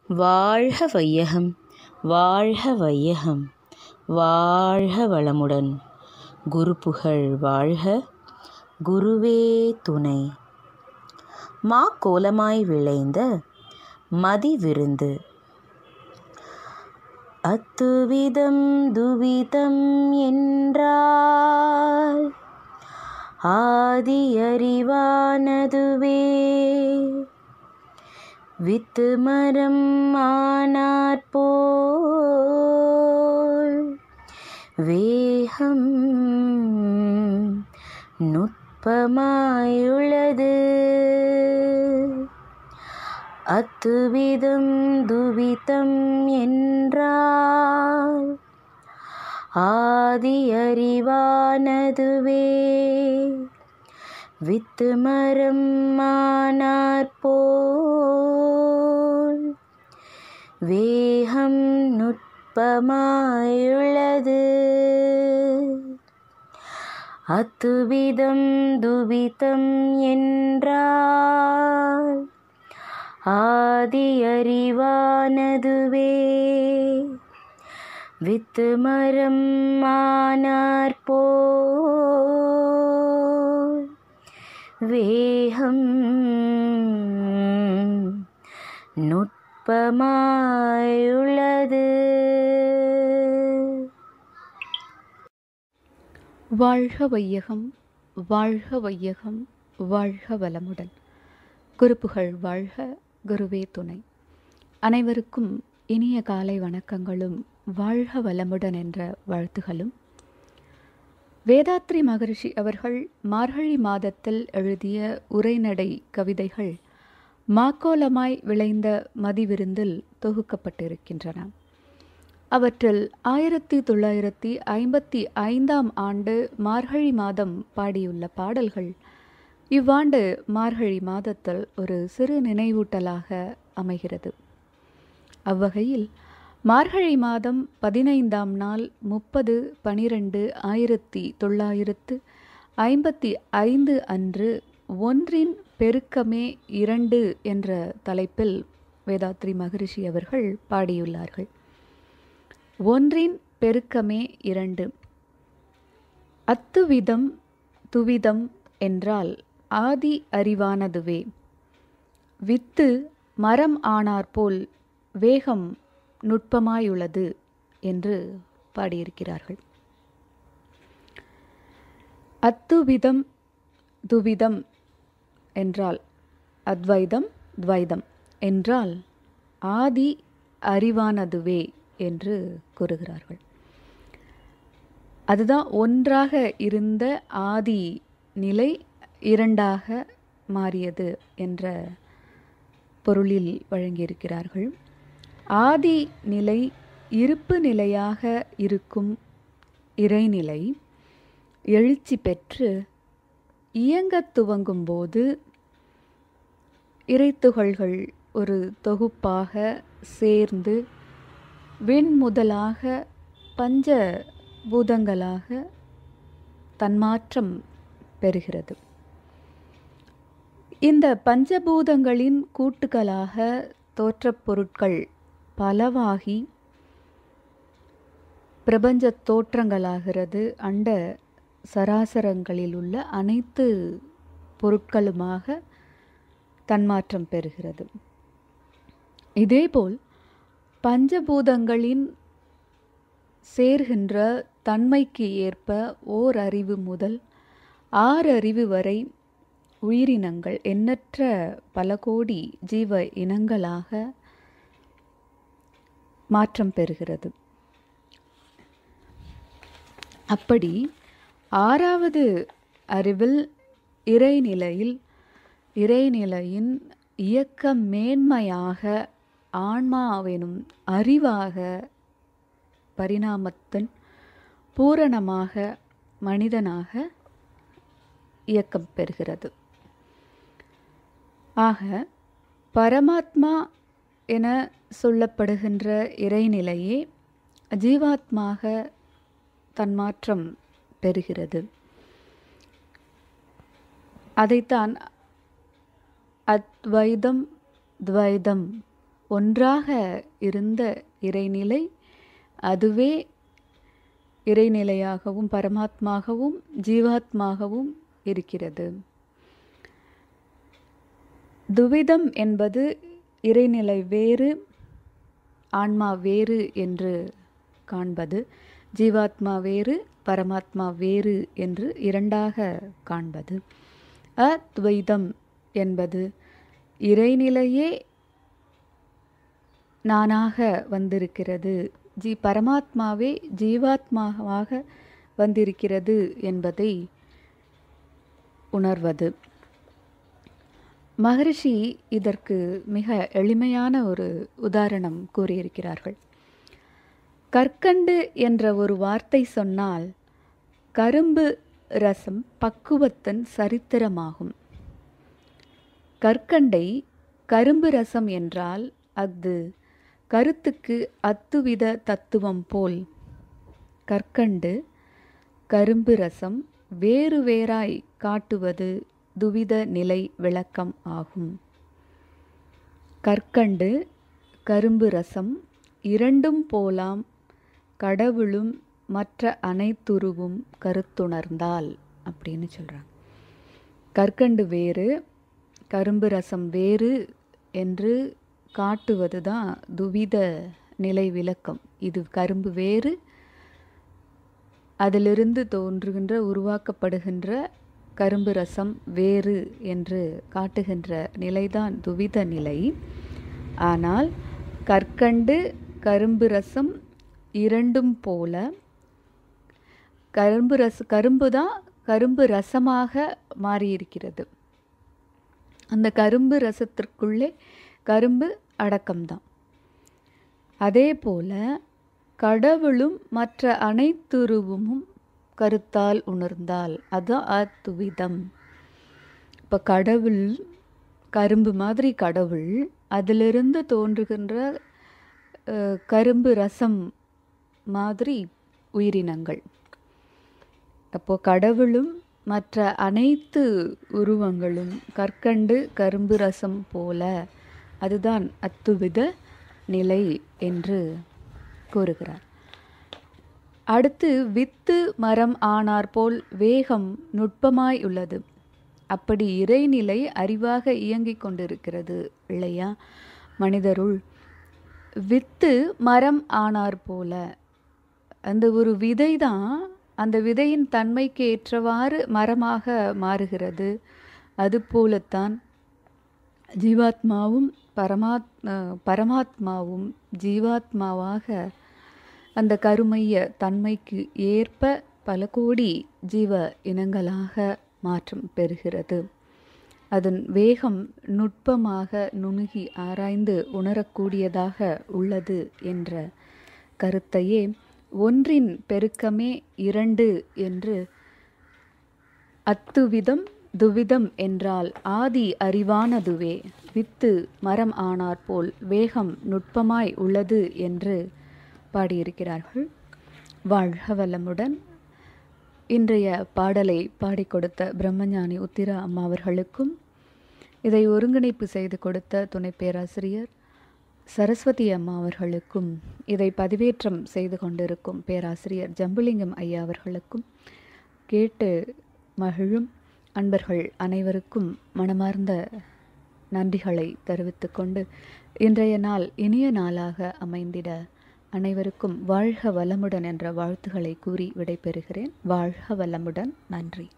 வாழ்க வையகம் வாழ்க வையகம் வாழ்க வளமுடன் குரு புகழ் வாழ்க குருவே துணை மா கோலமாய் விளைந்த மதி விருந்து அத்துவிதம் துவிதம் என்றால் ஆதி அறிவானதுவே வித்து மரம் ஆனாற்போல் வேகம் நுட்பமாயுள்ளது அத்துவிதம் துவிதம் என்றால் ஆதி அறிவானதுவே வித்து மரம் ஆனாற்போல் வேகம் நுட்பமாயுள்ளது அத்துவிதம் துவிதம் என்றால் ஆதி அறிவானதுவே வித்து மரம் ஆனாற்போல் வேகம் நுட்பமாயுள்ளது வாழ்க வையகம் வாழ்க வையகம் வாழ்க வளமுடன் குருப்புகழ் வாழ்க குருவே துணை அனைவருக்கும் இனிய காலை வணக்கங்களும் வாழ்க வளமுடன் என்ற வாழ்த்துகளும் வேதாத்ரி மகரிஷி அவர்கள் மார்கழி மாதத்தில் எழுதிய உரைநடை கவிதைகள் மாக்கோலமாய் விளைந்த மதிவிருந்தில் தொகுக்கப்பட்டிருக்கின்றன அவற்றில் ஆயிரத்தி தொள்ளாயிரத்தி ஐம்பத்தி ஐந்தாம் ஆண்டு மார்கழி மாதம் பாடியுள்ள பாடல்கள் இவ்வாண்டு மார்கழி மாதத்தில் ஒரு சிறு நினைவூட்டலாக அமைகிறது அவ்வகையில் மார்கழி மாதம் பதினைந்தாம் நாள் முப்பது பனிரெண்டு ஆயிரத்தி தொள்ளாயிரத்து ஐம்பத்தி ஐந்து அன்று ஒன்றின் பெருக்கமே இரண்டு என்ற தலைப்பில் வேதாத்ரி மகரிஷி அவர்கள் பாடியுள்ளார்கள் ஒன்றின் பெருக்கமே இரண்டு அத்துவிதம் துவிதம் என்றால் ஆதி அறிவானதுவே வித்து மரம் ஆனாற்போல் வேகம் நுட்பமாயுள்ளது என்று பாடியிருக்கிறார்கள் அத்துவிதம் துவிதம் என்றால் அத்வைதம் துவைதம் என்றால் ஆதி அறிவானதுவே என்று கூறுகிறார்கள் அதுதான் ஒன்றாக இருந்த ஆதி நிலை இரண்டாக மாறியது என்ற பொருளில் வழங்கியிருக்கிறார்கள் ஆதி நிலை இருப்பு நிலையாக இருக்கும் இறைநிலை எழுச்சி பெற்று இயங்கத் துவங்கும்போது இறைத்துகள்கள் ஒரு தொகுப்பாக சேர்ந்து வெண்முதலாக பஞ்ச பூதங்களாக தன்மாற்றம் பெறுகிறது இந்த பஞ்சபூதங்களின் கூட்டுகளாக தோற்றப் பொருட்கள் பலவாகி பிரபஞ்ச தோற்றங்களாகிறது அண்ட சராசரங்களில் உள்ள அனைத்து பொருட்களுமாக தன்மாற்றம் பெறுகிறது இதேபோல் பஞ்சபூதங்களின் சேர்கின்ற தன்மைக்கு ஏற்ப ஓர் அறிவு முதல் ஆறு அறிவு வரை உயிரினங்கள் எண்ணற்ற பல கோடி ஜீவ இனங்களாக மாற்றம் பெறுகிறது அப்படி ஆறாவது அறிவில் இறைநிலையில் இறைநிலையின் இயக்க மேன்மையாக ஆன்மாவெனும் அறிவாக பரிணாமத்தின் பூரணமாக மனிதனாக இயக்கம் பெறுகிறது ஆக பரமாத்மா என சொல்லப்படுகின்ற இறைநிலையே ஜீவாத்மாக தன்மாற்றம் பெறுகிறது அதைத்தான் அத்வைதம் துவைதம் ஒன்றாக இருந்த இறைநிலை அதுவே இறைநிலையாகவும் பரமாத்மாகவும் ஜீவாத்மாகவும் இருக்கிறது துவிதம் என்பது இறைநிலை வேறு ஆன்மா வேறு என்று காண்பது ஜீவாத்மா வேறு பரமாத்மா வேறு என்று இரண்டாக காண்பது அத்வைதம் என்பது இறைநிலையே நானாக வந்திருக்கிறது ஜி பரமாத்மாவே ஜீவாத்மாவாக வந்திருக்கிறது என்பதை உணர்வது மகரிஷி இதற்கு மிக எளிமையான ஒரு உதாரணம் கூறியிருக்கிறார்கள் கற்கண்டு என்ற ஒரு வார்த்தை சொன்னால் கரும்பு ரசம் பக்குவத்தின் சரித்திரமாகும் கற்கண்டை கரும்பு ரசம் என்றால் அஃது கருத்துக்கு அத்துவித தத்துவம் போல் கற்கண்டு கரும்பு ரசம் வேறு வேறாய் காட்டுவது துவித நிலை விளக்கம் ஆகும் கற்கண்டு கரும்பு ரசம் இரண்டும் போலாம் கடவுளும் மற்ற அனைத்துருவும் கருத்துணர்ந்தால் அப்படின்னு சொல்கிறாங்க கற்கண்டு வேறு கரும்பு ரசம் வேறு என்று காட்டுவது தான் துவித நிலை விளக்கம் இது கரும்பு வேறு அதிலிருந்து தோன்றுகின்ற உருவாக்கப்படுகின்ற கரும்பு ரசம் வேறு என்று காட்டுகின்ற நிலைதான் துவித நிலை ஆனால் கற்கண்டு கரும்பு ரசம் இரண்டும் போல கரும்பு ரச கரும்பு தான் கரும்பு ரசமாக மாறியிருக்கிறது அந்த கரும்பு ரசத்திற்குள்ளே கரும்பு அடக்கம்தான் அதே போல கடவுளும் மற்ற அனைத்துருவமும் கருத்தால் உணர்ந்தால் அதுதான் அத்துவிதம் இப்போ கடவுள் கரும்பு மாதிரி கடவுள் அதிலிருந்து தோன்றுகின்ற கரும்பு ரசம் மாதிரி உயிரினங்கள் அப்போது கடவுளும் மற்ற அனைத்து உருவங்களும் கற்கண்டு கரும்பு ரசம் போல அதுதான் அத்துவித நிலை என்று கூறுகிறார் அடுத்து வித்து மரம் ஆனார் போல் வேகம் நுட்பமாய் உள்ளது அப்படி இறைநிலை அறிவாக இயங்கிக் கொண்டிருக்கிறது இல்லையா மனிதருள் வித்து மரம் ஆனார் போல அந்த ஒரு விதை தான் அந்த விதையின் தன்மைக்கு ஏற்றவாறு மரமாக மாறுகிறது அதுபோலத்தான் ஜீவாத்மாவும் பரமாத் பரமாத்மாவும் ஜீவாத்மாவாக அந்த கருமைய தன்மைக்கு ஏற்ப பல கோடி ஜீவ இனங்களாக மாற்றம் பெறுகிறது அதன் வேகம் நுட்பமாக நுணுகி ஆராய்ந்து உணரக்கூடியதாக உள்ளது என்ற கருத்தையே ஒன்றின் பெருக்கமே இரண்டு என்று அத்துவிதம் துவிதம் என்றால் ஆதி அறிவானதுவே வித்து மரம் ஆனார் போல் வேகம் நுட்பமாய் உள்ளது என்று பாடியிருக்கிறார்கள் வாழ்க வளமுடன் இன்றைய பாடலை பாடிக் கொடுத்த பிரம்மஞானி உத்திரா அம்மா அவர்களுக்கும் இதை ஒருங்கிணைப்பு செய்து கொடுத்த துணை பேராசிரியர் சரஸ்வதி அம்மா அவர்களுக்கும் இதை பதிவேற்றம் செய்து கொண்டிருக்கும் பேராசிரியர் ஜம்புலிங்கம் ஐயா அவர்களுக்கும் கேட்டு மகிழும் அன்பர்கள் அனைவருக்கும் மனமார்ந்த நன்றிகளை தெரிவித்துக் கொண்டு இன்றைய நாள் இனிய நாளாக அமைந்திட அனைவருக்கும் வாழ்க வளமுடன் என்ற வாழ்த்துக்களை கூறி விடைபெறுகிறேன் வாழ்க வளமுடன் நன்றி